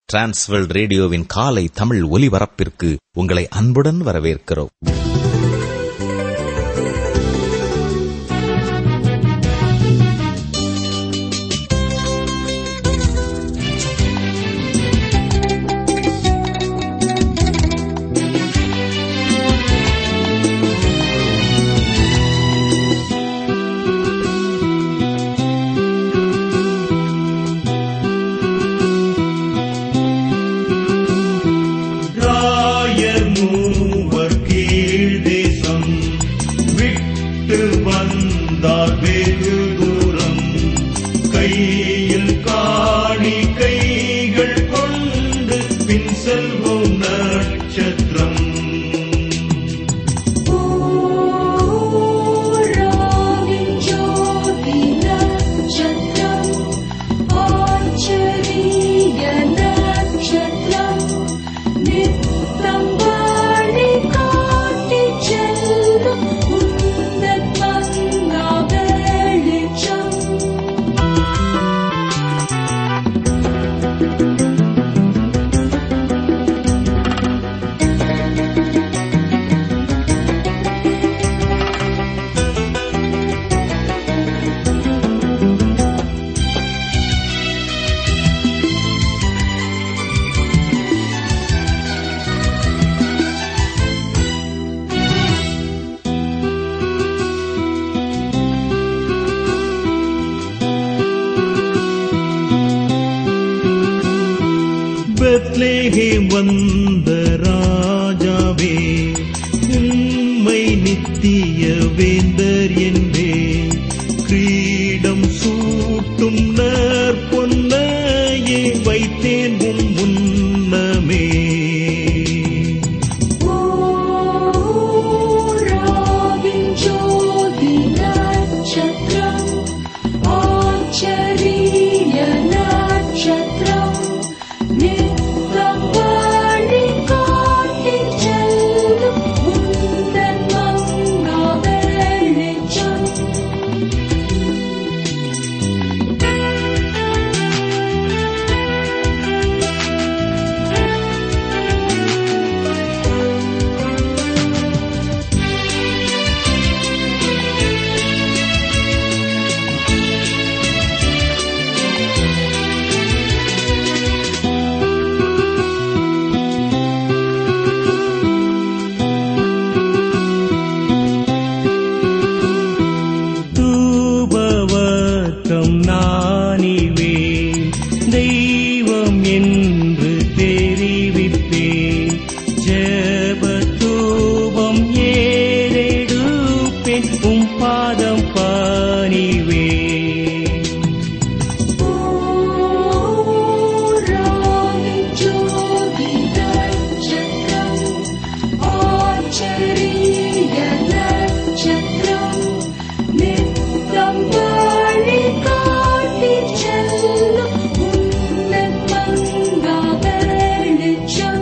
Transworld ரேடியோவின் காலை தமிழ் ஒலிபரப்பிற்கு உங்களை அன்புடன் வரவேற்கிறோம் ராயர் மூவர் கீழ் தேசம் விட்டு வந்தார் வெகு தூரம் கையில் காணி கைகள் கொண்டு பின் செல்வோம் நட்சத்திரம் ராவிஞ்சோதி நட்சத்திரம் ஆச்சரிய நட்சத்திரம் நித்தம் வழி காட்டிச் செல்லும் உந்தன் மங்கா வெளிச்சம் பெத்லேஹேம் வந்த ராஜாவே உம்மை நித்திய வேந்தர் என்பே கிரீடம் சூட்டும் நற்பொன்னையே வைத்தேன் உம் முன்னமே ராவிஞ்சோதி நட்சத்திரம் ஆச்சரிய நட்சத்திரம் நித்தம் வழி காட்டிச் செல்லும் உந்தன் மங்கா வெளிச்சம் தூபவர்க்கம் நானிவே தெய்வம் என்று தெரிவிப்பே ஜெப தூபம் ஏறெடுப்பேன் உம் பாதம் பணிவே ராவிஞ்சோதி நட்சத்திரம் ஆச்சரிய நட்சத்திரம் நித்தம் வழி காட்டிச் செல்லும் உந்தன் மங்கா வெளிச்சம்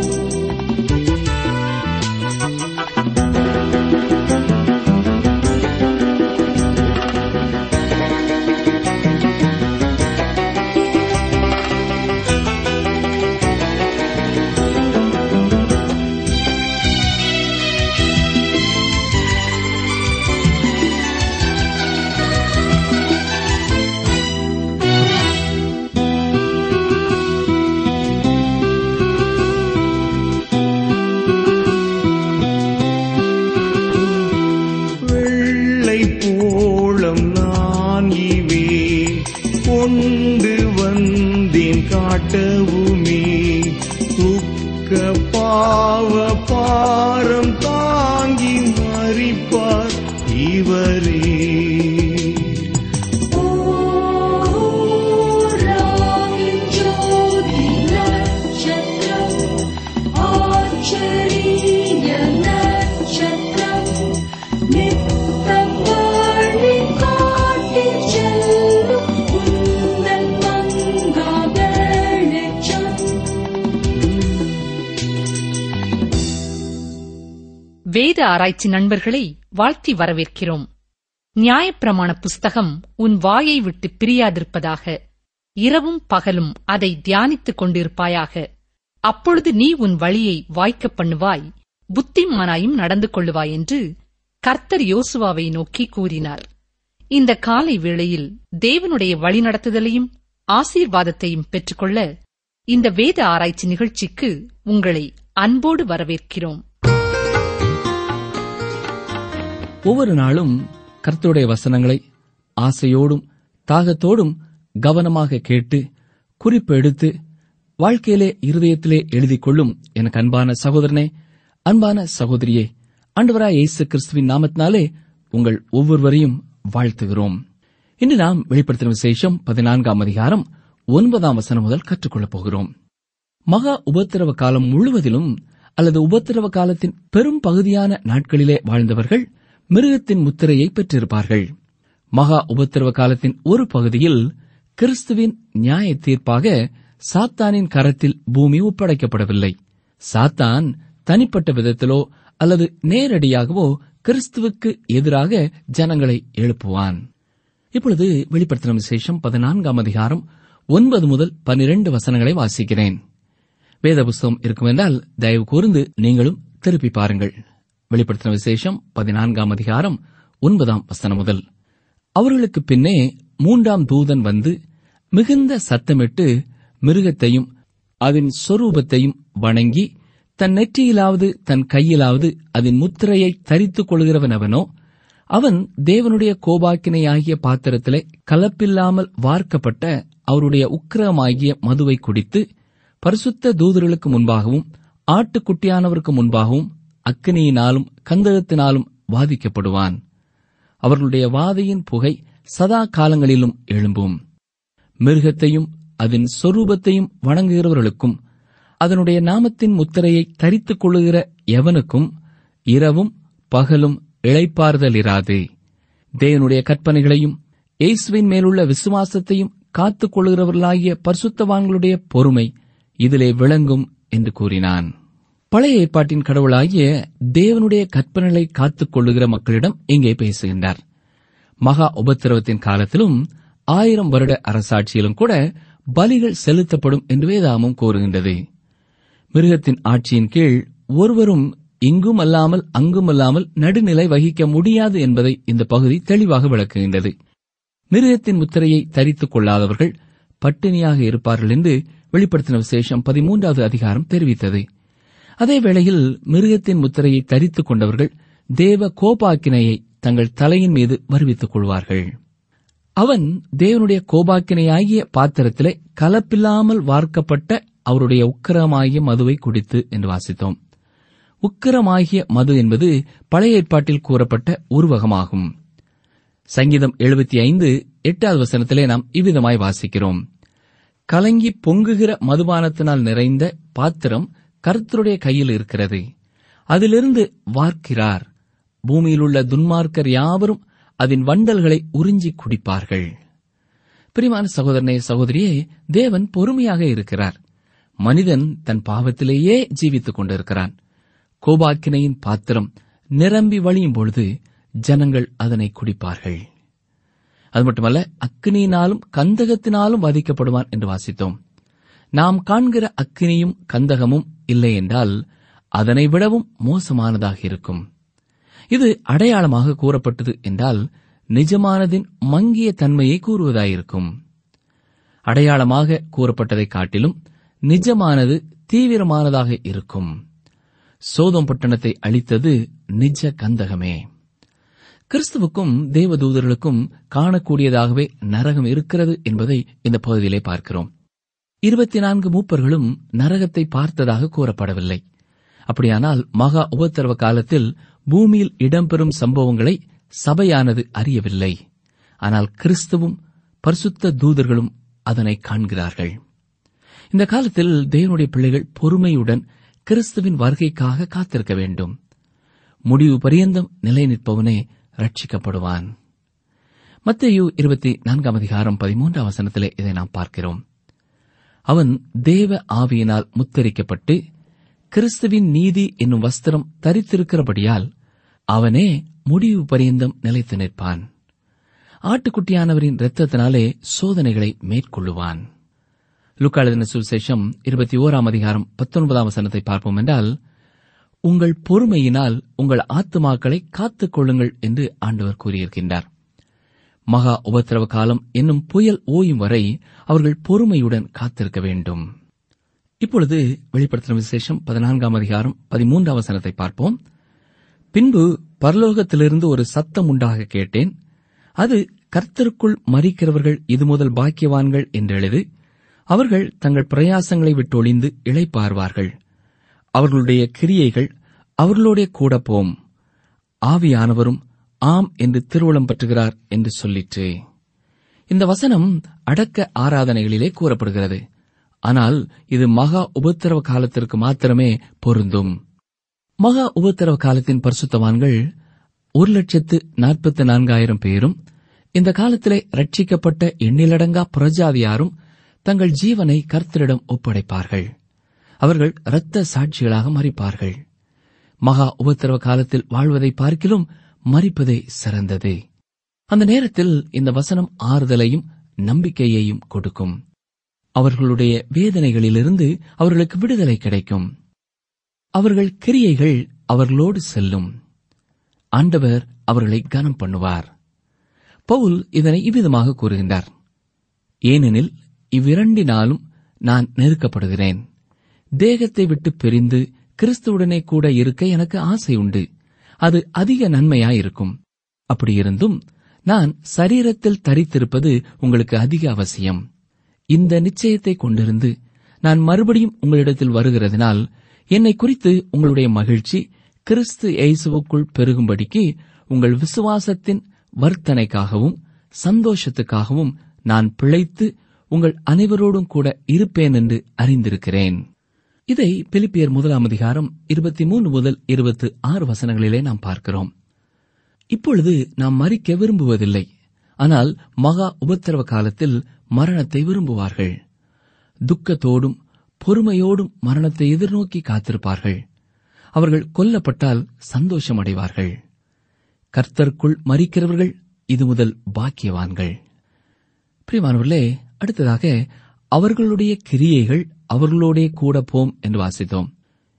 வெள்ளை போளம் நான் இவே கொண்டு வந்தேன் காட்டவுமே துக்க பாவ பாரம் தாங்கி மறிப்பார் இவரே ராவிஞ்சோதி நட்சத்திரம் ஆச்சரிய நட்சத்திரம் நித்தம் வழி காட்டிச் செல்லும் உந்தன் மங்கா வெளிச்சம் வேத ஆராய்ச்சி நண்பர்களை வாழ்த்தி வரவேற்கிறோம் நியாயப்பிரமாண புஸ்தகம் உன் வாயை விட்டு பிரியாதிருப்பதாக இரவும் பகலும் அதை தியானித்துக் கொண்டிருப்பாயாக அப்பொழுது நீ உன் வழியை வாய்க்கப் பண்ணுவாய் புத்திமானாயும் நடந்து கொள்ளுவாய் என்று கர்த்தர் யோசுவாவை நோக்கி கூறினார் இந்த காலை வேளையில் தேவனுடைய வழிநடத்துதலையும் ஆசீர்வாதத்தையும் பெற்றுக்கொள்ள இந்த வேத ஆராய்ச்சி நிகழ்ச்சிக்கு உங்களை அன்போடு வரவேற்கிறோம் ஒவ்வொரு நாளும் கர்த்தருடைய வசனங்களை ஆசையோடும் தாகத்தோடும் கவனமாக கேட்டு குறிப்பு எடுத்து வாழ்க்கையிலே இருதயத்திலே எழுதிக் கொள்ளும் எனக்கு அன்பான சகோதரனே அன்பான சகோதரியே ஆண்டவராய் இயேசு கிறிஸ்துவின் நாமத்தினாலே உங்கள் ஒவ்வொருவரையும் வாழ்த்துகிறோம் இன்று நாம் வெளிப்படுத்தின விசேஷம் பதினான்காம் அதிகாரம் ஒன்பதாம் வசனம் முதல் கற்றுக்கொள்ளப் போகிறோம் மகா உபத்திரவ காலம் முழுவதிலும் அல்லது உபத்திரவ காலத்தின் பெரும் பகுதியான நாட்களிலே வாழ்ந்தவர்கள் மிருகத்தின் முத்திரையை பெற்றிருப்பார்கள் மகா உபத்திரவ காலத்தின் ஒரு பகுதியில் கிறிஸ்துவின் நியாய தீர்ப்பாக சாத்தானின் கரத்தில் பூமி ஒப்படைக்கப்படவில்லை சாத்தான் தனிப்பட்ட விதத்திலோ அல்லது நேரடியாகவோ கிறிஸ்துவுக்கு எதிராக ஜனங்களை எழுப்புவான் இப்பொழுது வெளிப்படுத்தின விசேஷம் பதினான்காம் அதிகாரம் ஒன்பது முதல் பனிரெண்டு வசனங்களை வாசிக்கிறேன் வேத புஸ்தகம் இருக்கும் என்றால் தயவு கூர்ந்து நீங்களும் திருப்பி பாருங்கள் வெளிப்படுத்தின விசேஷம் பதினான்காம் அதிகாரம் ஒன்பதாம் வசனம் முதல் அவர்களுக்கு பின்னே மூன்றாம் தூதன் வந்து மிகுந்த சத்தமிட்டு மிருகத்தையும் அதன் சொரூபத்தையும் வணங்கி தன் நெற்றியிலாவது தன் கையிலாவது அதன் முத்திரையை தரித்துக் கொள்கிறவனவனோ அவன் தேவனுடைய கோபாக்கினையாகிய பாத்திரத்திலே கலப்பில்லாமல் வார்க்கப்பட்ட அவருடைய உக்கிரமாகிய மதுவை குடித்து பரிசுத்த தூதர்களுக்கு முன்பாகவும் ஆட்டுக்குட்டியானவருக்கு முன்பாகவும் அக்கினியினாலும் கந்தகத்தினாலும் வாதிக்கப்படுவான் அவர்களுடைய வாதையின் புகை சதா காலங்களிலும் எழும்பும் மிருகத்தையும் அதன் சொரூபத்தையும் வணங்குகிறவர்களுக்கும் அதனுடைய நாமத்தின் முத்திரையை தரித்துக் கொள்ளுகிற எவனுக்கும் இரவும் பகலும் இளைப்பாறுதலிராது தேவனுடைய கற்பனைகளையும் இயேசுவின் மேலுள்ள விசுவாசத்தையும் காத்துக் கொள்கிறவர்களாகிய பரிசுத்தவான்களுடைய பொறுமை இதிலே விளங்கும் என்று கூறினான் பழைய ஏற்பாட்டின் கடவுளாகிய தேவனுடைய கற்பனைகளை காத்துக் கொள்ளுகிற மக்களிடம் இங்கே பேசுகின்றார் மகா உபத்திரவத்தின் காலத்திலும் ஆயிரம் வருட அரசாட்சியிலும் கூட பலிகள் செலுத்தப்படும் என்று வேதாமம் கூறுகின்றது மிருகத்தின் ஆட்சியின் கீழ் ஒருவரும் இங்கும் அல்லாமல் அங்கும் அல்லாமல் நடுநிலை வகிக்க முடியாது என்பதை இந்த பகுதி தெளிவாக விளக்குகின்றது மிருகத்தின் முத்திரையை தரித்துக் கொள்ளாதவர்கள் பட்டினியாக இருப்பார்கள் என்று வெளிப்படுத்தின விசேஷம் பதிமூன்றாவது அதிகாரம் தெரிவித்தது அதே வேளையில் மிருகத்தின் முத்திரையை தரித்துக் கொண்டவர்கள் தேவ கோபாக்கினையை தங்கள் தலையின் மீது வருவித்துக் கொள்வார்கள் அவன் தேவனுடைய கோபாக்கினையாகிய பாத்திரத்திலே கலப்பில்லாமல் வார்க்கப்பட்ட அவருடைய உக்கிரமாகிய மதுவை குடித்து என்று வாசித்தோம் உக்கிரமாகிய மது என்பது பழைய ஏற்பாட்டில் கூறப்பட்ட உருவகமாகும் சங்கீதம் எழுபத்தி ஐந்து எட்டாவது வசனத்திலே நாம் இவ்விதமாய் வாசிக்கிறோம் கலங்கி பொங்குகிற மதுபானத்தினால் நிறைந்த பாத்திரம் கர்த்தருடைய கையில் இருக்கிறது அதிலிருந்து வார்க்கிறார் பூமியிலுள்ள துன்மார்க்கர் யாவரும் அதன் வண்டல்களை உறிஞ்சி குடிப்பார்கள் பிரிமான சகோதரனே சகோதரியே தேவன் பொறுமையாக இருக்கிறார் மனிதன் தன் பாவத்திலேயே ஜீவித்துக் கொண்டிருக்கிறான் கோபாக்கினையின் பாத்திரம் நிரம்பி வழியும் பொழுது ஜனங்கள் அதனை குடிப்பார்கள் அது மட்டுமல்ல அக்கினியினாலும் கந்தகத்தினாலும் வதிக்கப்படுவான் என்று வாசித்தோம் நாம் காண்கிற அக்கினியும் கந்தகமும் இல்லை என்றால் அதனை விடவும் மோசமானதாக இருக்கும் இது அடையாளமாக கூறப்பட்டது என்றால் நிஜமானதின் மங்கிய தன்மையை கூறுவதாயிருக்கும் அடையாளமாக கூறப்பட்டதை காட்டிலும் நிஜமானது தீவிரமானதாக இருக்கும் சோதம் பட்டணத்தை அளித்தது நிஜ கந்தகமே கிறிஸ்துவுக்கும் தேவதூதர்களுக்கும் காணக்கூடியதாகவே நரகம் இருக்கிறது என்பதை இந்த பகுதியிலே பார்க்கிறோம் இருபத்தி நான்கு மூப்பர்களும் நரகத்தை பார்த்ததாக கூறப்படவில்லை அப்படியானால் மகா உபத்திரவ காலத்தில் பூமியில் இடம்பெறும் சம்பவங்களை சபையானது அறியவில்லை ஆனால் கிறிஸ்துவும் பரிசுத்த தூதர்களும் அதனை காண்கிறார்கள் இந்த காலத்தில் தேவனுடைய பிள்ளைகள் பொறுமையுடன் கிறிஸ்துவின் வருகைக்காக காத்திருக்க வேண்டும் முடிவு பரியந்தம் நிலை நிற்பவனே ரட்சிக்கப்படுவான் மத்தேயு இருபத்தி நான்காம் அதிகாரம் பதிமூன்றாம் வசனத்திலே இதை நாம் பார்க்கிறோம் அவன் தேவ ஆவியினால் முத்தரிக்கப்பட்டு கிறிஸ்துவின் நீதி என்னும் வஸ்திரம் தரித்திருக்கிறபடியால் அவனே முடிவு பரியந்தம் நிலைத்து நிற்பான் ஆட்டுக்குட்டியானவரின் இரத்தத்தினாலே சோதனைகளை மேற்கொள்ளுவான் லுக்கா எழுதின சுவிசேஷம் இருபத்தி ஓராம் அதிகாரம் பத்தொன்பதாம் வசனத்தை பார்ப்போம் என்றால் உங்கள் பொறுமையினால் உங்கள் ஆத்துமாக்களை காத்துக் கொள்ளுங்கள் என்று ஆண்டவர் கூறியிருக்கின்றார் மகா உபத்திரவ காலம் என்னும் புயல் ஓயும் வரை அவர்கள் பொறுமையுடன் காத்திருக்க வேண்டும் இப்பொழுது வெளிப்படுத்தின விசேஷம் பதினான்காம் அதிகாரம் பதிமூன்றாம் வசனத்தை பார்ப்போம் பின்பு பரலோகத்திலிருந்து ஒரு சத்தம் உண்டாக கேட்டேன் அது கர்த்தருக்குள் மறிக்கிறவர்கள் இது முதல் பாக்கியவான்கள் என்றெழுது அவர்கள் தங்கள் பிரயாசங்களை விட்டொழிந்து இளைப்பார்வார்கள் அவர்களுடைய கிரியைகள் அவர்களோடே கூட போம் ஆவியானவரும் ஆம் என்று திருவுளம் பற்றுகிறார் என்று சொல்லிற்று இந்த வசனம் அடக்க ஆராதனைகளிலே கூறப்படுகிறது ஆனால் இது மகா உபத்திரவ காலத்திற்கு மாத்திரமே பொருந்தும் மகா உபத்திரவ காலத்தின் பரிசுத்தவான்கள் ஒரு லட்சத்து நாற்பத்தி நான்காயிரம் பேரும் இந்த காலத்திலே ரட்சிக்கப்பட்ட எண்ணிலடங்கா புரஜாதியாரும் தங்கள் ஜீவனை கர்த்தரிடம் ஒப்படைப்பார்கள் அவர்கள் இரத்த சாட்சிகளாக மறிப்பார்கள் மகா உபத்திரவ காலத்தில் வாழ்வதை பார்க்கிலும் மறிப்பதே சிறந்தது அந்த நேரத்தில் இந்த வசனம் ஆறுதலையும் நம்பிக்கையையும் கொடுக்கும் அவர்களுடைய வேதனைகளிலிருந்து அவர்களுக்கு விடுதலை கிடைக்கும் அவர்கள் கிரியைகள் அவர்களோடு செல்லும் ஆண்டவர் அவர்களை கனம் பண்ணுவார் பவுல் இதனை இவ்விதமாக கூறுகின்றார் ஏனெனில் இவ்விரண்டினாலும் நான் நெருக்கப்படுகிறேன் தேகத்தை விட்டு பிரிந்து கிறிஸ்துவுடனே கூட இருக்க எனக்கு ஆசை உண்டு அது அதிக நன்மையாயிருக்கும் அப்படியிருந்தும் நான் சரீரத்தில் தரித்திருப்பது உங்களுக்கு அதிக அவசியம் இந்த நிச்சயத்தை கொண்டிருந்து நான் மறுபடியும் உங்களிடத்தில் வருகிறதினால் என்னை குறித்து உங்களுடைய மகிழ்ச்சி கிறிஸ்து இயேசுவுக்குள் பெருகும்படிக்கு உங்கள் விசுவாசத்தின் வர்த்தனைக்காகவும் சந்தோஷத்துக்காகவும் நான் பிழைத்து உங்கள் அனைவரோடும் கூட இருப்பேன் என்று அறிந்திருக்கிறேன் இதை பிலிப்பியர் முதலாம் அதிகாரம் இருபத்தி மூன்று முதல் இருபத்தி ஆறு வசனங்களிலே நாம் பார்க்கிறோம் இப்பொழுது நாம் மறிக்க விரும்புவதில்லை ஆனால் மகா உபத்திரவ காலத்தில் மரணத்தை விரும்புவார்கள் துக்கத்தோடும் பொறுமையோடும் மரணத்தை எதிர்நோக்கி காத்திருப்பார்கள் அவர்கள் கொல்லப்பட்டால் சந்தோஷமடைவார்கள் கர்த்தருக்குள் மறிக்கிறவர்கள் இது முதல் பாக்கியவான்கள் பிரியமானவர்களே அடுத்ததாக அவர்களுடைய கிரியைகள் அவர்களோடே கூட போம் என்று வாசித்தோம்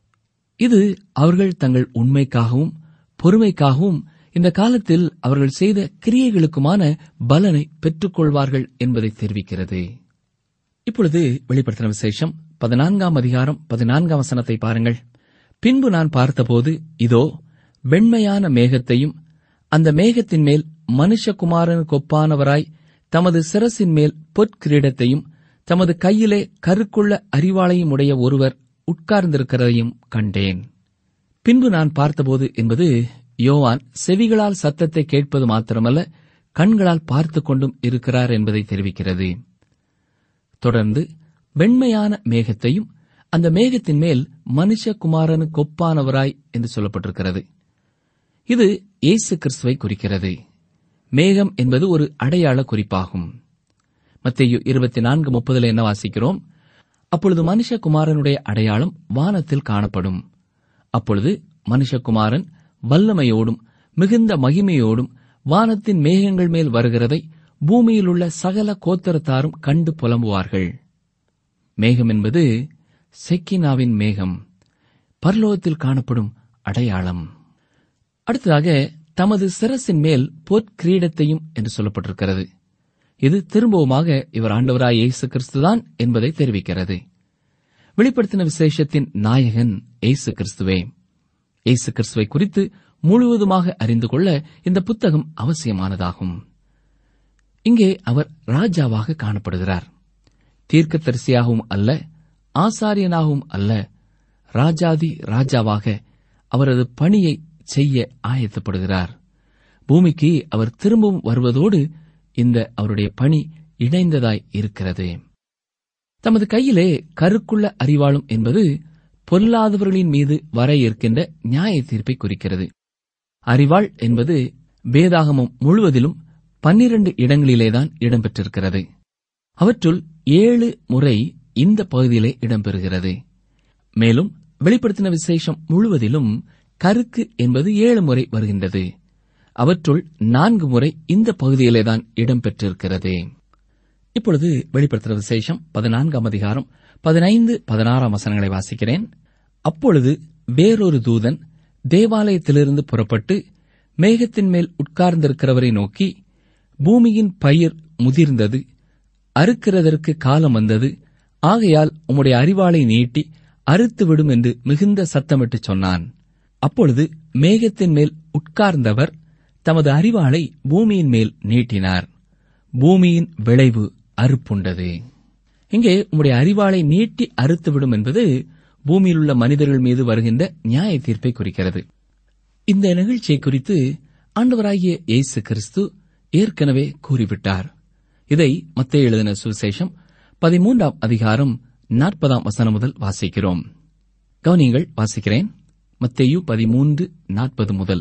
இது அவர்கள் தங்கள் உண்மைக்காகவும் பொறுமைக்காகவும் இந்த காலத்தில் அவர்கள் செய்த கிரியைகளுக்குமான பலனை பெற்றுக்கொள்வார்கள் என்பதை தெரிவிக்கிறது இப்பொழுது வெளிப்படுத்தின விசேஷம் பதினான்காம் அதிகாரம் பதினான்காம் வசனத்தை பாருங்கள் பின்பு நான் பார்த்தபோது இதோ வெண்மையான மேகத்தையும் அந்த மேகத்தின் மேல் மனுஷகுமாரனுக்கு ஒப்பானவராய் தமது சிரசின் மேல் பொற்கிரீடத்தையும் தமது கையிலே கருக்குள்ள அறிவாளையும் உடைய ஒருவர் உட்கார்ந்திருக்கிறதையும் கண்டேன் பின்பு நான் பார்த்தபோது என்பது யோவான் செவிகளால் சத்தத்தை கேட்பது மாத்திரமல்ல கண்களால் பார்த்துக் கொண்டும் இருக்கிறார் என்பதை தெரிவிக்கிறது தொடர்ந்து வெண்மையான மேகத்தையும் அந்த மேகத்தின் மேல் மனுஷகுமாரனுக்கு ஒப்பானவராய் என்று சொல்லப்பட்டிருக்கிறது இது இயேசு கிறிஸ்துவை குறிக்கிறது மேகம் என்பது ஒரு அடையாள குறிப்பாகும் மத்தேயு இருபத்தி நான்கு முப்பதில் என்ன வாசிக்கிறோம் அப்பொழுது மனுஷகுமாரனுடைய அடையாளம் வானத்தில் காணப்படும் அப்பொழுது மனுஷகுமாரன் வல்லமையோடும் மிகுந்த மகிமையோடும் வானத்தின் மேகங்கள் மேல் வருகிறதை பூமியிலுள்ள சகல கோத்தரத்தாரும் கண்டு புலம்புவார்கள் மேகம் என்பது செக்கினாவின் மேகம் பரலோகத்தில் காணப்படும் அடையாளம் அடுத்ததாக தமது சிரசின் மேல் பொற்கிரீடத்தையும் என்று சொல்லப்பட்டிருக்கிறது இது திரும்பவுமாக இவர் ஆண்டவராய் இயேசு கிறிஸ்துதான் என்பதை தெரிவிக்கிறது வெளிப்படுத்தின விசேஷத்தின் நாயகன் இயேசு கிறிஸ்துவே இயேசு கிறிஸ்துவை குறித்து முழுவதுமாக அறிந்து கொள்ள இந்த புத்தகம் அவசியமானதாகும் இங்கே அவர் ராஜாவாக காணப்படுகிறார் தீர்க்கதரிசியாகவும் அல்ல ஆசாரியனாகவும் அல்ல ராஜாதி ராஜாவாக அவரது பணியை செய்ய ஆயத்தப்படுகிறார் பூமிக்கு அவர் திரும்பவும் வருவதோடு இந்த அவருடைய பணி இணைந்ததாய் இருக்கிறது தமது கையிலே கருக்குள்ள அறிவாளும் என்பது பொல்லாதவர்களின் மீது வர இருக்கின்ற நியாய தீர்ப்பை குறிக்கிறது அறிவாள் என்பது வேதாகமம் முழுவதிலும் பன்னிரண்டு இடங்களிலேதான் இடம்பெற்றிருக்கிறது அவற்றுள் ஏழு முறை இந்த பகுதியிலே இடம்பெறுகிறது மேலும் வெளிப்படுத்தின விசேஷம் முழுவதிலும் கருக்கு என்பது ஏழு முறை வருகின்றது அவற்றுள் நான்கு முறை இந்த பகுதியிலேதான் இடம்பெற்றிருக்கிறது இப்பொழுது வெளிப்படுத்துகிற விசேஷம் பதினான்காம் அதிகாரம் பதினைந்து பதினாறாம் வசனங்களை வாசிக்கிறேன் அப்பொழுது வேறொரு தூதன் தேவாலயத்திலிருந்து புறப்பட்டு மேகத்தின் மேல் உட்கார்ந்திருக்கிறவரை நோக்கி பூமியின் பயிர் முதிர்ந்தது அறுக்கிறதற்கு காலம் வந்தது ஆகையால் உம்முடைய அறிவாளை நீட்டி அறுத்துவிடும் என்று மிகுந்த சத்தமிட்டு சொன்னான் அப்பொழுது மேகத்தின் மேல் உட்கார்ந்தவர் தமது அறிவாளை பூமியின் மேல் நீட்டினார் பூமியின் விளைவு அறுப்புண்டது இங்கே உம்முடைய அறிவாளை நீட்டி அறுத்துவிடும் என்பது பூமியில் உள்ள மனிதர்கள் மீது வருகின்ற நியாய தீர்ப்பை குறிக்கிறது இந்த நிகழ்ச்சியை குறித்து ஆண்டவராகிய இயேசு கிறிஸ்து ஏற்கனவே கூறிவிட்டார் இதை மத்திய எழுதின சுவிசேஷம் பதிமூன்றாம் அதிகாரம் நாற்பதாம் வசனம் முதல் வாசிக்கிறோம் கவனியங்கள் வாசிக்கிறேன் மத்தேயு பதிமூன்று நாற்பது முதல்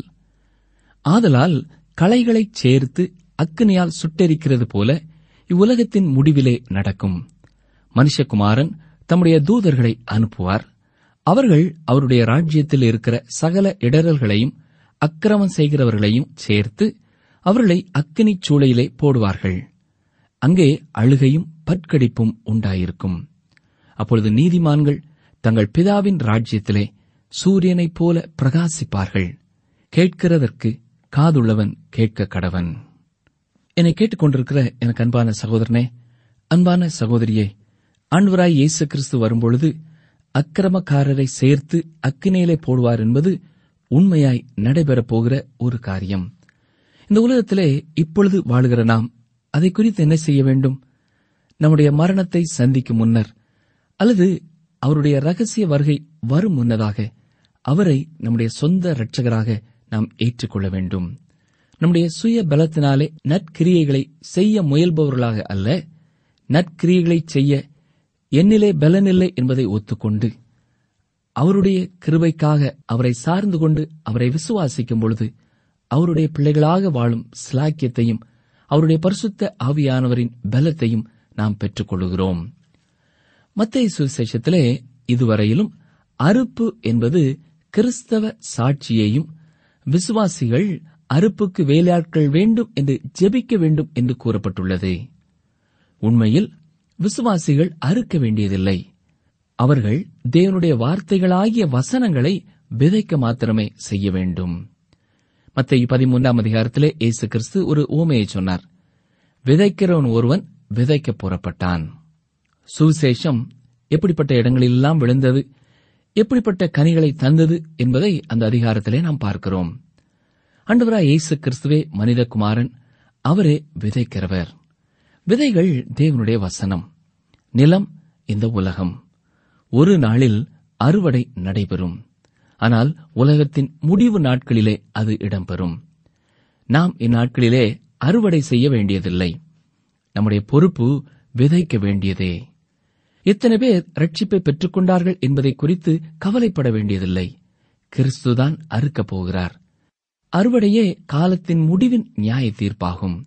ஆதலால் களைகளைச் சேர்த்து அக்கினியால் சுட்டெரிக்கிறது போல இவ்வுலகத்தின் முடிவிலே நடக்கும் மனுஷகுமாரன் தம்முடைய தூதர்களை அனுப்புவார் அவர்கள் அவருடைய ராஜ்யத்தில் இருக்கிற சகல இடரல்களையும் அக்கிரமம் செய்கிறவர்களையும் சேர்த்து அவர்களை அக்கினிச் சூளையிலே போடுவார்கள் அங்கே அழுகையும் பற்கடிப்பும் உண்டாயிருக்கும் அப்பொழுது நீதிமான்கள் தங்கள் பிதாவின் ராஜ்யத்திலே சூரியனைப் போல பிரகாசிப்பார்கள் கேட்கிறதற்கு காதுள்ளவன் கேட்க கடவன் என்னை கேட்டுக்கொண்டிருக்கிற எனக்கு அன்பான சகோதரனே அன்பான சகோதரியே ஆண்டவராய் இயேசு கிறிஸ்து வரும்பொழுது அக்கிரமக்காரரை சேர்த்து அக்கினியிலே போடுவார் என்பது உண்மையாய் நடைபெறப் போகிற ஒரு காரியம் இந்த உலகத்திலே இப்பொழுது வாழுகிற நாம் அதை குறித்து என்ன செய்ய வேண்டும் நம்முடைய மரணத்தை சந்திக்கும் முன்னர் அல்லது அவருடைய ரகசிய வருகை வரும் முன்னதாக அவரை நம்முடைய சொந்த இரட்சகராக நாம் ஏற்றுக்கொள்ள வேண்டும் நம்முடைய சுய பலத்தினாலே நற்கிரியைகளை செய்ய முயல்பவர்களாக அல்ல நற்கிரியைகளை செய்ய என்னிலே பலனில்லை என்பதை ஒத்துக்கொண்டு அவருடைய கிருபைக்காக அவரை சார்ந்து கொண்டு அவரை விசுவாசிக்கும் பொழுது அவருடைய பிள்ளைகளாக வாழும் சிலாக்கியத்தையும் அவருடைய பரிசுத்த ஆவியானவரின் பலத்தையும் நாம் பெற்றுக் கொள்கிறோம் மத்திய சுவிசேஷத்திலே இதுவரையிலும் அறுப்பு என்பது கிறிஸ்தவ சாட்சியையும் விசுவாசிகள் அறுப்புக்கு வேலையாட்கள் வேண்டும் என்று ஜெபிக்க வேண்டும் என்று கூறப்பட்டுள்ளது உண்மையில் விசுவாசிகள் அறுக்க வேண்டியதில்லை அவர்கள் தேவனுடைய வார்த்தைகளாகிய வசனங்களை விதைக்க மாத்திரமே செய்ய வேண்டும் மத்திய பதிமூன்றாம் அதிகாரத்திலே இயேசு கிறிஸ்து ஒரு ஊமையை சொன்னார் விதைக்கிறவன் ஒருவன் விதைக்க புறப்பட்டான் சுவிசேஷம் எப்படிப்பட்ட இடங்களிலெல்லாம் விழுந்தது எப்படிப்பட்ட கனிகளை தந்தது என்பதை அந்த அதிகாரத்திலே நாம் பார்க்கிறோம் ஆண்டவராய் இயேசு கிறிஸ்துவே மனிதகுமாரன் அவரே விதைக்கிறவர் விதைகள் தேவனுடைய வசனம் நிலம் இந்த உலகம் ஒரு நாளில் அறுவடை நடைபெறும் ஆனால் உலகத்தின் முடிவு நாட்களிலே அது இடம்பெறும் நாம் இந்நாட்களிலே அறுவடை செய்ய வேண்டியதில்லை நம்முடைய பொறுப்பு விதைக்க வேண்டியதே எத்தனை பேர் ரட்சிப்பை பெற்றுக் கொண்டார்கள் என்பதை குறித்து கவலைப்பட வேண்டியதில்லை கிறிஸ்துதான் அறுக்கப் போகிறார் அறுவடையே காலத்தின் முடிவின் நியாய தீர்ப்பாகும்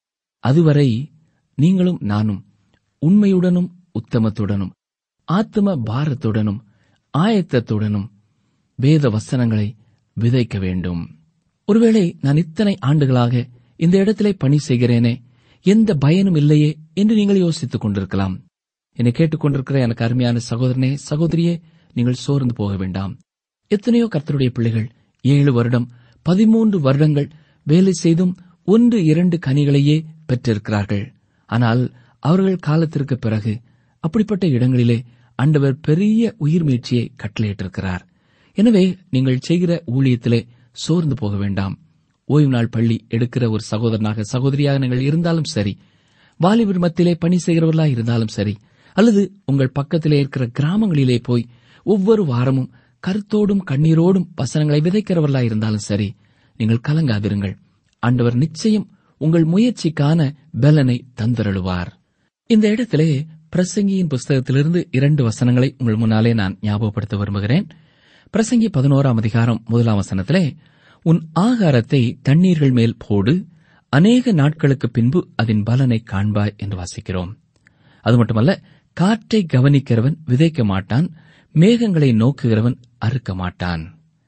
அதுவரை நீங்களும் நானும் உண்மையுடனும் உத்தமத்துடனும் ஆத்ம பாரத்துடனும் ஆயத்தத்துடனும் வேத வசனங்களை விதைக்க வேண்டும் ஒருவேளை நான் இத்தனை ஆண்டுகளாக இந்த இடத்திலே பணி செய்கிறேனே எந்த பயனும் இல்லையே என்று நீங்கள் யோசித்துக் கொண்டிருக்கலாம் என்னை கேட்டுக்கொண்டிருக்கிற எனக்கு அருமையான சகோதரனே சகோதரியே நீங்கள் சோர்ந்து போக வேண்டாம் எத்தனையோ கர்த்தருடைய பிள்ளைகள் ஏழு வருடம் பதிமூன்று வருடங்கள் வேலை செய்தும் ஒன்று இரண்டு கனிகளையே பெற்றிருக்கிறார்கள் ஆனால் அவர்கள் காலத்திற்கு பிறகு அப்படிப்பட்ட இடங்களிலே ஆண்டவர் பெரிய உயிர் மீட்சியை கட்டளையிட்டிருக்கிறார் எனவே நீங்கள் செய்கிற ஊழியத்திலே சோர்ந்து போக வேண்டாம் ஓய்வு நாள் பள்ளி எடுக்கிற ஒரு சகோதரனாக சகோதரியாக நீங்கள் இருந்தாலும் சரி வாலிபர் மத்தியிலே பணி செய்கிறவர்களாக இருந்தாலும் சரி அல்லது உங்கள் பக்கத்திலே இருக்கிற கிராமங்களிலே போய் ஒவ்வொரு வாரமும் கருத்தோடும் கண்ணீரோடும் வசனங்களை விதைக்கிறவர்களாக இருந்தாலும் சரி நீங்கள் கலங்காதிருங்கள் ஆண்டவர் நிச்சயம் உங்கள் முயற்சிக்கான பலனை தந்தருளுவார் இந்த இடத்திலே பிரசங்கியின் புஸ்தகத்திலிருந்து இரண்டு வசனங்களை உங்கள் முன்னாலே நான் ஞாபகப்படுத்த விரும்புகிறேன் பிரசங்கி பதினோராம் அதிகாரம் முதலாம் வசனத்திலே உன் ஆகாரத்தை தண்ணீர்கள் மேல் போடு அநேக நாட்களுக்கு பின்பு அதன் பலனை காண்பாய் என்று வாசிக்கிறோம் அது மட்டுமல்ல காற்றை கவனிக்கிறவன் விதைக்க மாட்டான் மேகங்களை நோக்குகிறவன் அறுக்க மாட்டான்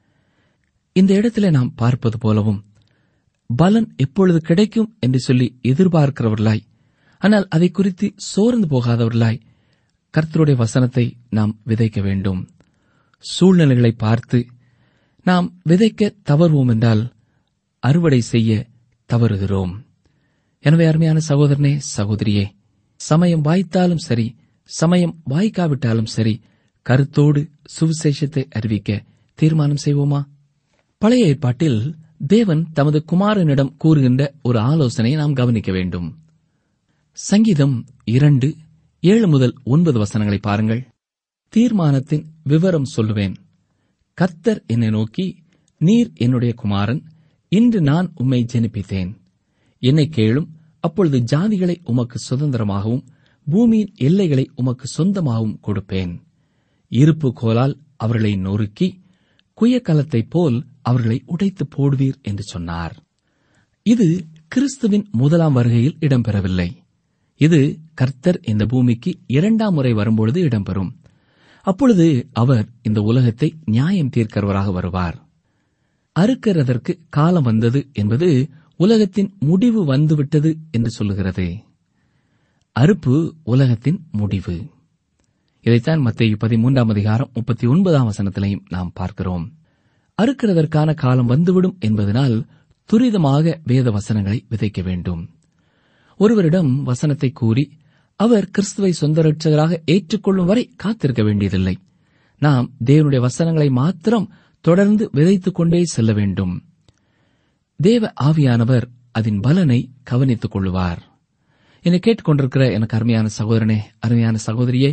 இந்த இடத்திலே நாம் பார்ப்பது போலவும் பலன் எப்பொழுது கிடைக்கும் என்று சொல்லி எதிர்பார்க்கிறவர்களாய் ஆனால் அதை குறித்து சோர்ந்து போகாதவர்களாய் கர்த்தருடைய வசனத்தை நாம் விதைக்க வேண்டும் சூழ்நிலைகளை பார்த்து நாம் விதைக்க தவறுவோம் என்றால் அறுவடை செய்ய தவறுகிறோம் எனவே அருமையான சகோதரனே சகோதரியே சமயம் வாய்த்தாலும் சரி சமயம் வாய்க்காவிட்டாலும் சரி கருத்தோடு சுவிசேஷத்தை அறிவிக்க தீர்மானம் செய்வோமா பழைய ஏற்பாட்டில் தேவன் தமது குமாரனிடம் கூறுகின்ற ஒரு ஆலோசனையை நாம் கவனிக்க வேண்டும் சங்கீதம் இரண்டு ஏழு முதல் ஒன்பது வசனங்களை பாருங்கள் தீர்மானத்தின் விவரம் சொல்லுவேன் கர்த்தர் என்னை நோக்கி நீர் என்னுடைய குமாரன் இன்று நான் உம்மை ஜெனிப்பித்தேன் என்னை கேளும் அப்பொழுது ஜாதிகளை உமக்கு சுதந்திரமாகவும் பூமியின் எல்லைகளை உமக்கு சொந்தமாகவும் கொடுப்பேன் இருப்பு கோலால் அவர்களை நொறுக்கி குயக்கலத்தைப் போல் அவர்களை உடைத்து போடுவீர் என்று சொன்னார் இது கிறிஸ்துவின் முதலாம் வருகையில் இடம்பெறவில்லை இது கர்த்தர் இந்த பூமிக்கு இரண்டாம் முறை வரும்பொழுது இடம்பெறும் அப்பொழுது அவர் இந்த உலகத்தை நியாயம் தீர்க்கிறவராக வருவார் அறுக்கிறதற்கு காலம் வந்தது என்பது உலகத்தின் முடிவு வந்துவிட்டது என்று சொல்லுகிறது அறுப்பு உலகத்தின் முடிவு இதைத்தான் மத்திய பதிமூன்றாம் அதிகாரம் முப்பத்தி ஒன்பதாம் வசனத்திலையும் நாம் பார்க்கிறோம் அறுக்கிறதற்கான காலம் வந்துவிடும் என்பதனால் துரிதமாக வேத வசனங்களை விதைக்க வேண்டும் ஒருவரிடம் வசனத்தை கூறி அவர் கிறிஸ்துவை சொந்த ரட்சகராக ஏற்றுக்கொள்ளும் வரை காத்திருக்க வேண்டியதில்லை நாம் தேவனுடைய வசனங்களை மாத்திரம் தொடர்ந்து விதைத்துக் கொண்டே செல்ல வேண்டும் தேவ ஆவியானவர் அதன் பலனை கவனித்துக் கொள்ளுவார் என்னை கேட்டுக்கொண்டிருக்கிற எனக்கு அருமையான சகோதரனே அருமையான சகோதரியே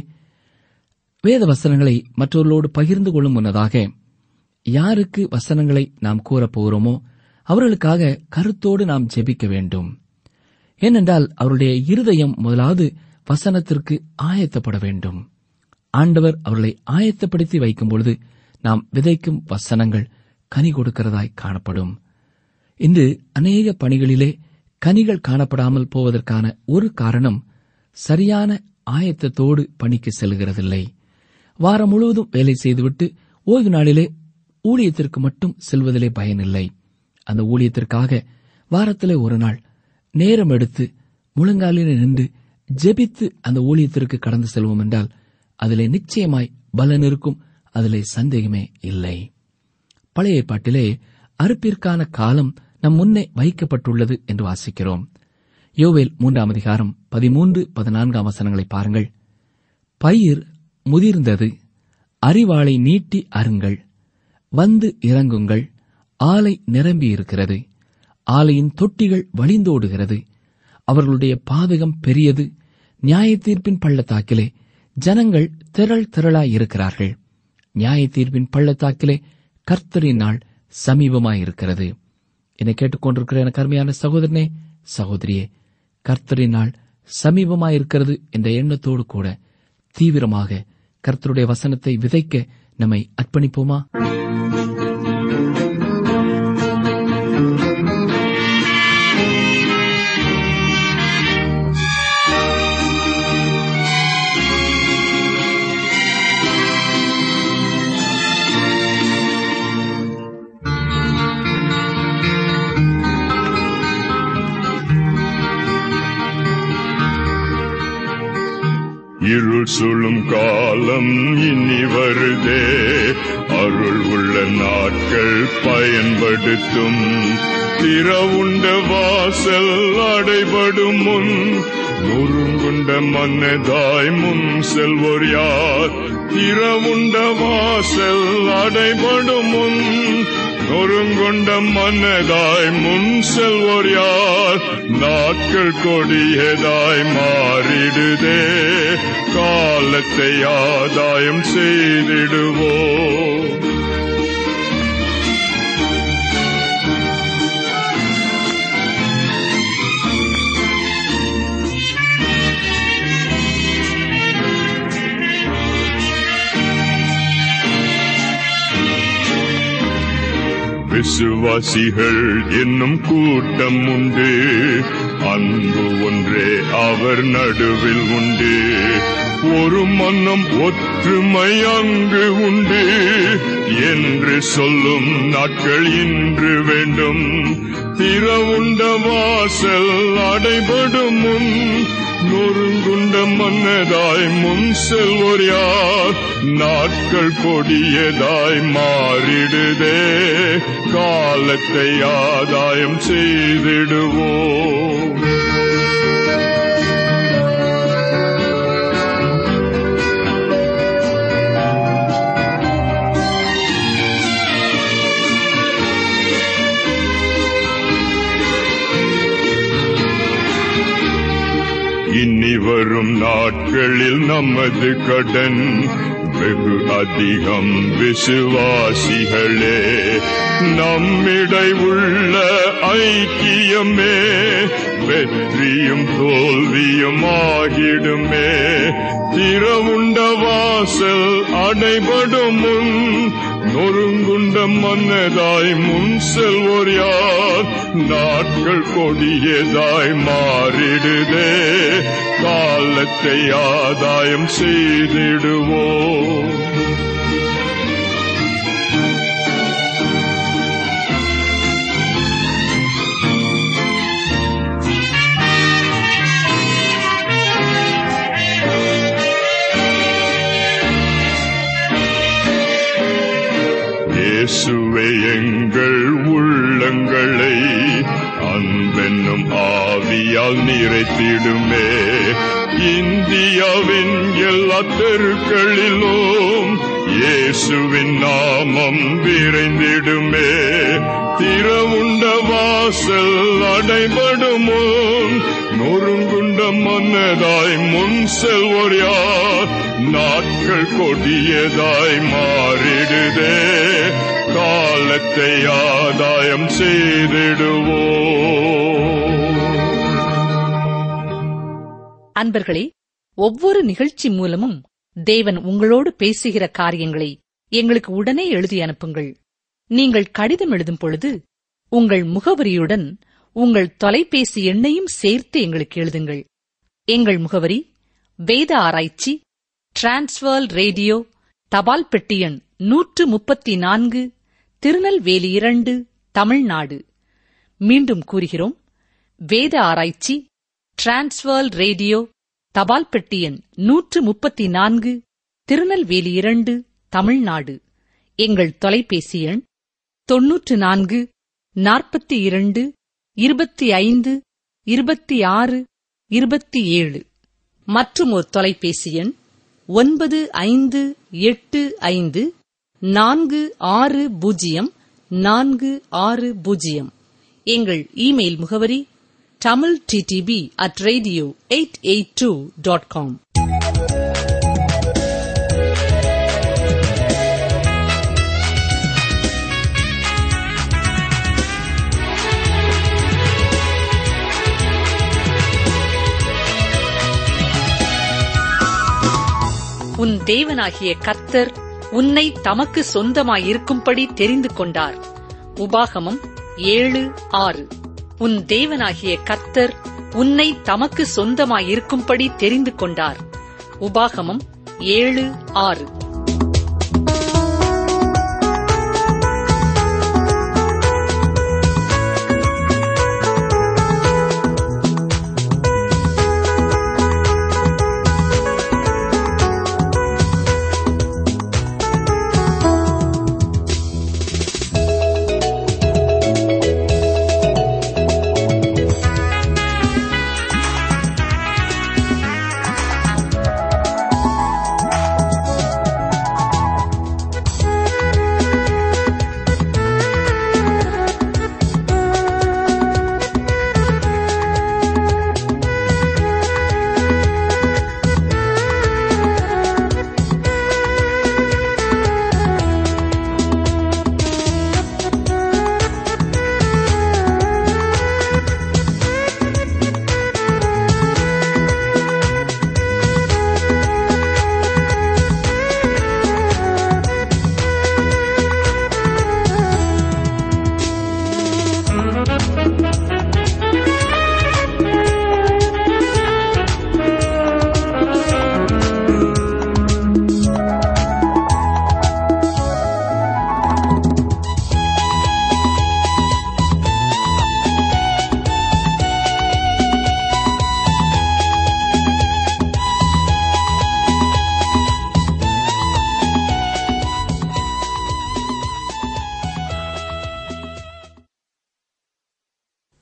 வேத வசனங்களை மற்றவர்களோடு பகிர்ந்து கொள்ளும் முன்னதாக யாருக்கு வசனங்களை நாம் கூறப் போகிறோமோ அவர்களுக்காக கருத்தோடு நாம் ஜெபிக்க வேண்டும் ஏனென்றால் அவருடைய இருதயம் முதலாவது வசனத்திற்கு ஆயத்தப்பட வேண்டும் ஆண்டவர் அவர்களை ஆயத்தப்படுத்தி வைக்கும் பொழுது நாம் விதைக்கும் வசனங்கள் கனி கொடுக்கிறதாய் காணப்படும் இன்று அநேக பணிகளிலே கனிகள் காணப்படாமல் போவதற்கான ஒரு காரணம் சரியான ஆயத்தத்தோடு பணிக்கு செல்கிறதில்லை வாரம் முழுவதும் வேலை செய்துவிட்டு ஓய்வு நாளிலே ஊழியத்திற்கு மட்டும் செல்வதிலே பயனில்லை அந்த ஊழியத்திற்காக வாரத்திலே ஒரு நாள் நேரம் எடுத்து முழங்காலில் நின்று ஜெபித்து அந்த ஊழியத்திற்கு கடந்து செல்வோம் என்றால் அதிலே நிச்சயமாய் பலன் இருக்கும் அதிலே சந்தேகமே இல்லை பழைய ஏற்பாட்டிலே அறுப்பிற்கான காலம் நம் முன்னே வைக்கப்பட்டுள்ளது என்று வாசிக்கிறோம் யோவேல் மூன்றாம் அதிகாரம் பதிமூன்று பதினான்காம் வசனங்களை பாருங்கள் பயிர் முதிர்ந்தது அறிவாளை நீட்டி அருங்கள் வந்து இறங்குங்கள் ஆலை நிரம்பியிருக்கிறது ஆலையின் தொட்டிகள் வழிந்தோடுகிறது அவர்களுடைய பாதகம் பெரியது நியாய தீர்ப்பின் பள்ளத்தாக்கிலே ஜனங்கள் திரள் திரளாய் இருக்கிறார்கள் நியாய தீர்ப்பின் பள்ளத்தாக்கிலே கர்த்தரின் நாள் சமீபமாயிருக்கிறது என்னை கேட்டுக்கொண்டிருக்கிற எனக்கு அருமையான சகோதரனே சகோதரியே கர்த்தரின் நாள் சமீபமாயிருக்கிறது என்ற எண்ணத்தோடு கூட தீவிரமாக கர்த்தருடைய வசனத்தை விதைக்க நம்மை அர்ப்பணிப்போமா இருள் சுழும் காலம் இனி வருதே அருள் உள்ள நாட்கள் பயன்படுத்தும் திறவுண்ட வாசல் அடைபடும் முன் நொறுங்குண்ட மன்னதாய் முன் செல்வோர் யார் திறவுண்ட வாசல் அடைபடும் முன் நொறுங்குண்ட மன்னதாய் முன் செல்வோர் யார் நாட்கள் கொடியதாய் மாறிடுதே காலத்தை ஆதாயம் செய்திடுவோம் விசுவாசிகள் என்னும் கூட்டம் உண்டு அன்பு ஒன்றே அவர் நடுவில் உண்டு ஒரு மன்னம் ஒற்றுமை அங்கு உண்டு என்று சொல்லும் நாட்கள் இன்று வேண்டும் திறவுண்ட வாசல் அடைபடும் முன் நொறுங்குண்ட மன்னதாய் முன் செல்வோர் யார் நாட்கள் கொடியதாய் மாறிடுதே காலத்தை ஆதாயம் செய்திடுவோம் இனி வரும் நாட்களில் நமது கடன் வெகு அதிகம் விசுவாசிகளே நம்மிடை உள்ள ஐக்கியமே வெற்றியும் தோல்வியும் ஆகிடுமே திறவுண்ட வாசல் அடைபடும் முன் நொறுங்குண்ட மன்னதாய் முன் செல்வோர் யார் நாட்கள் கொடியதாய் மாறிடுதே காலத்தை ஆதாயம் செய்திடுவோம் இயேசுவே எங்கள் உள்ளங்களை அன்பென்னும் ஆவியால் நிறைத்திடுமே இந்தியாவின் எல்லா தெருக்களிலும் இயேசுவின் நாமம் விரைந்திடுமே திறவுண்ட வாசல் அடைபடுமோ நொறுங்குண்ட மன்னதாய் முன் செல்வோர் யார் நாட்கள் கொடியதாய் மாறிடுதே காலத்தை ஆதாயம் செய்திடுவோம் அன்பர்களே ஒவ்வொரு நிகழ்ச்சி மூலமும் தேவன் உங்களோடு பேசுகிற காரியங்களை எங்களுக்கு உடனே எழுதி அனுப்புங்கள் நீங்கள் கடிதம் எழுதும் பொழுது உங்கள் முகவரியுடன் உங்கள் தொலைபேசி எண்ணையும் சேர்த்து எங்களுக்கு எழுதுங்கள் எங்கள் முகவரி வேத ஆராய்ச்சி டிரான்ஸ்வர் ரேடியோ தபால் பெட்டி எண் நூற்று முப்பத்தி நான்கு திருநெல்வேலி இரண்டு தமிழ்நாடு மீண்டும் கூறுகிறோம் வேத ஆராய்ச்சி டிரான்ஸ்வர் ரேடியோ தபால் பெட்டி எண் நூற்று முப்பத்தி நான்கு திருநெல்வேலி இரண்டு தமிழ்நாடு எங்கள் தொலைபேசி எண் தொன்னூற்று நான்கு நாற்பத்தி இரண்டு இருபத்தி ஐந்து இருபத்தி ஆறு இருபத்தி ஏழு மற்றும் ஒரு தொலைபேசி எண் ஒன்பது ஐந்து எட்டு ஐந்து நான்கு ஆறு பூஜ்ஜியம் நான்கு ஆறு பூஜ்ஜியம் எங்கள் இமெயில் முகவரி Tamil DTP at radio eight eight two dot com உன் தேவனாகிய கர்த்தர் உன்னை தமக்கு சொந்தமாயிருக்கும்படி தெரிந்து கொண்டார் உபாகமம் ஏழு ஆறு உன் தேவனாகிய கர்த்தர் உன்னை தமக்கு சொந்தமாயிருக்கும்படி தெரிந்து கொண்டார் உபாகமம் ஏழு ஆறு